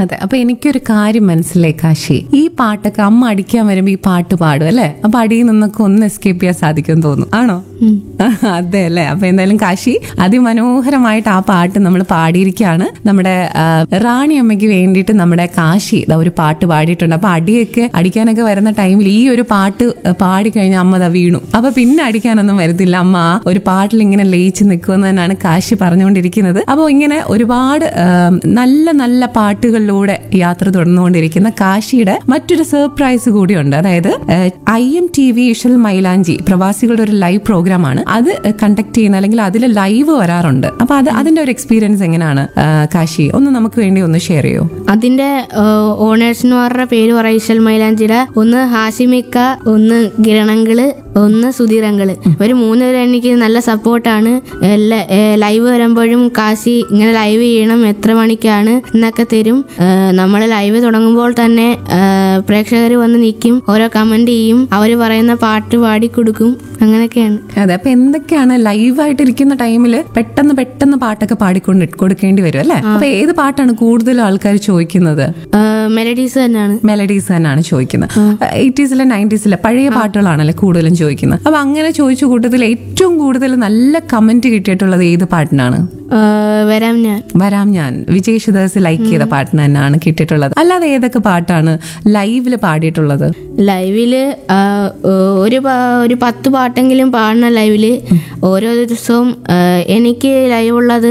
അതെ അപ്പൊ എനിക്കൊരു കാര്യം മനസ്സിലായി കാശി ഈ പാട്ടൊക്കെ അമ്മ അടിക്കാൻ വരുമ്പോ ഈ പാട്ട് പാടും അല്ലെ അപ്പൊ അടിയിൽ നിന്നൊക്കെ ഒന്ന് എസ്കേപ്പ് ചെയ്യാൻ സാധിക്കും തോന്നും ആണോ അതെ അല്ലേ അപ്പൊ എന്തായാലും കാശി അതിമനോഹരമായിട്ട് ആ പാട്ട് നമ്മൾ പാടിയിരിക്കുകയാണ് നമ്മുടെ ആ, റാണി അമ്മയ്ക്ക് വേണ്ടിയിട്ട് നമ്മുടെ കാശി ഇതാ ഒരു പാട്ട് പാടിയിട്ടുണ്ട് അപ്പൊ അടിയൊക്കെ അടിക്കാനൊക്കെ വരുന്ന ടൈമിൽ ഈ ഒരു പാട്ട് പാടിക്കഴിഞ്ഞാൽ അമ്മ ദാ വീണു അപ്പൊ പിന്നെ അടിക്കാനൊന്നും വരുന്നില്ല അമ്മ ആ ഒരു പാട്ടിൽ ഇങ്ങനെ ലയിച്ച് നിൽക്കുമെന്ന് തന്നെയാണ് കാശി പറഞ്ഞുകൊണ്ടിരിക്കുന്നത് അപ്പോൾ ഇങ്ങനെ ഒരുപാട് ആ, നല്ല നല്ല പാട്ടുകളിലൂടെ യാത്ര തുടർന്നുകൊണ്ടിരിക്കുന്ന കാശിയുടെ മറ്റൊരു സർപ്രൈസ് കൂടിയുണ്ട് അതായത് I M T V Ishal Mylanchi പ്രവാസികളുടെ ഒരു ലൈവ് പ്രോഗ്രാം ആണ് അത് കണ്ടക്ട് ചെയ്യുന്ന അല്ലെങ്കിൽ അതിൽ ലൈവ് വരാറുണ്ട് അപ്പൊ അത് അതിന്റെ ഒരു എക്സ്പീരിയൻസ് എങ്ങനെയാണ് ആ, കാശി ഒന്ന് നമുക്ക് വേണ്ടി ഒന്ന് ഷെയർ ചെയ്യോ അതിന്റെ ഓണേഴ്സിനുമാരുടെ പേര് പറയും ഇശൽ മൈലാഞ്ചിയുടെ ഒന്ന് ഹാഷിമിക്ക ഒന്ന് കിരണങ്ങള് ഒന്ന് സുധീരങ്ങള് ഇവര് മൂന്നുപേരും എനിക്ക് നല്ല സപ്പോർട്ടാണ് എല്ലാ ലൈവ് വരുമ്പോഴും കാശി ഇങ്ങനെ ലൈവ് ചെയ്യണം എത്ര മണിക്കാണ് എന്നൊക്കെ തരും നമ്മൾ ലൈവ് തുടങ്ങുമ്പോൾ തന്നെ പ്രേക്ഷകർ വന്ന് നിൽക്കും ഓരോ കമന്റ് ചെയ്യും അവര് പറയുന്ന പാട്ട് പാടി കൊടുക്കും അങ്ങനെയൊക്കെയാണ് അതെ അപ്പൊ എന്തൊക്കെയാണ് ലൈവായിട്ട് ഇരിക്കുന്ന ടൈമിൽ പെട്ടെന്ന് പെട്ടെന്ന് പാട്ടൊക്കെ പാടിക്കൊണ്ട് കൊടുക്കേണ്ടി വരും അല്ലെ അപ്പൊ ഏത് പാട്ടാണ് കൂടുതൽ ആൾക്കാർ ചോദിക്കുന്നത് മെലഡീസ് തന്നെയാണ് മെലഡീസ് തന്നെയാണ് ചോദിക്കുന്നത് എയ്റ്റീസിലെ നയൻറ്റീസിലെ പഴയ പാട്ടുകളാണല്ലേ കൂടുതലും ചോദിക്കുന്നത് അപ്പൊ അങ്ങനെ ചോദിച്ച കൂട്ടത്തിൽ ഏറ്റവും കൂടുതൽ നല്ല കമന്റ് കിട്ടിയിട്ടുള്ളത് ഏത് പാട്ടിനാണ് ആ, വരാം ഞാൻ വരാം ഞാൻ വിജയ് ശുദാസ് ലൈക്ക് ചെയ്ത പാട്ടിന് തന്നെയാണ് കിട്ടിയിട്ടുള്ളത് അല്ലാതെ ഏതൊക്കെ പാട്ടാണ് ലൈവില് പാടിയിട്ടുള്ളത് ലൈവില് ആ, ഒരു പ- ഒരു പത്ത് പാട്ടെങ്കിലും പാടണം ലൈവില് ഓരോ ദിവസവും ആ, എനിക്ക് ലൈവ് ഉള്ളത്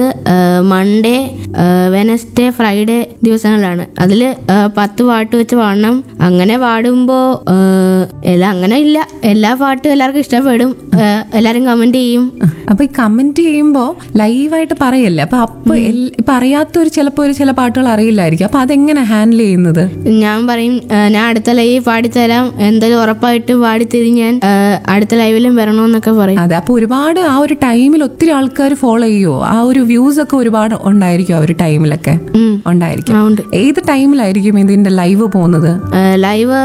മൺഡേ വെനസ്ഡേ ഫ്രൈഡേ ദിവസങ്ങളിലാണ് അതിൽ പത്ത് പാട്ട് വെച്ച് പാടണം അങ്ങനെ പാടുമ്പോൾ എല്ലാം അങ്ങനെ ഇല്ല എല്ലാ പാട്ടും എല്ലാവർക്കും ഇഷ്ടപ്പെടും ആ, എല്ലാവരും കമന്റ് ചെയ്യും അപ്പൊ ഈ കമന്റ് ചെയ്യുമ്പോ ലൈവായിട്ട് പറയല്ലേ അപ്പൊ അപ്പൊ എൽ- ഇപ്പൊ അറിയാത്തൊരു ചിലപ്പോ ഒരു ചില പാട്ടുകൾ അറിയില്ലായിരിക്കും അപ്പൊ അതെങ്ങനെ ഹാൻഡിൽ ചെയ്യുന്നത് ഞാൻ പറയും ആ, ഞാൻ അടുത്ത ലൈവ് പാടിത്തരാം എന്തായാലും ഉറപ്പായിട്ടും പാടിത്തരും ഞാൻ ആ, അടുത്ത ലൈവിലും വരണമെന്നൊക്കെ പറയും അതെ അപ്പൊ ഒരുപാട് ആ ഒരു ടൈമിൽ ഒത്തിരി ആൾക്കാർ ഫോളോ ചെയ്യുമോ ആ ഒരു വ്യൂസ് ഒക്കെ ഒരുപാട് ഉണ്ടായിരിക്കും ആ ഒരു ടൈമിലൊക്കെ ഉം. ഉണ്ടായിരിക്കും ആ, ഉണ്ട് ഏത് ടൈമിലായിരിക്കും ഇതിന്റെ ലൈവ് പോകുന്നത് ലൈവ്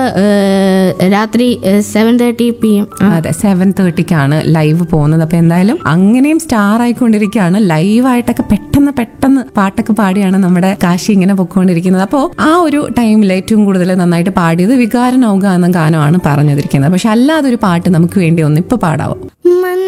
രാത്രി സെവൻ തേർട്ടി പി എം അതെ സെവൻ തേർട്ടിക്കാണ് ലൈവ് പോകുന്നത് അപ്പൊ എന്തായാലും അങ്ങനെയും സ്റ്റാർ ആയിക്കൊണ്ടിരിക്കുകയാണ് ലൈവായിട്ടൊക്കെ പെട്ടെന്ന് പെട്ടെന്ന് പാട്ടൊക്കെ പാടിയാണ് നമ്മുടെ കാശി ഇങ്ങനെ പൊക്കോണ്ടിരിക്കുന്നത് അപ്പോൾ ആ ഒരു ടൈമിൽ ഏറ്റവും കൂടുതൽ നന്നായിട്ട് പാടിയത് വികാരനൗക എന്ന ഗാനമാണ് പറഞ്ഞതിരിക്കുന്നത് പക്ഷെ അല്ലാതെ ഒരു പാട്ട് നമുക്ക് വേണ്ടി ഒന്ന് ഇപ്പൊ പാടാവോ മന്ന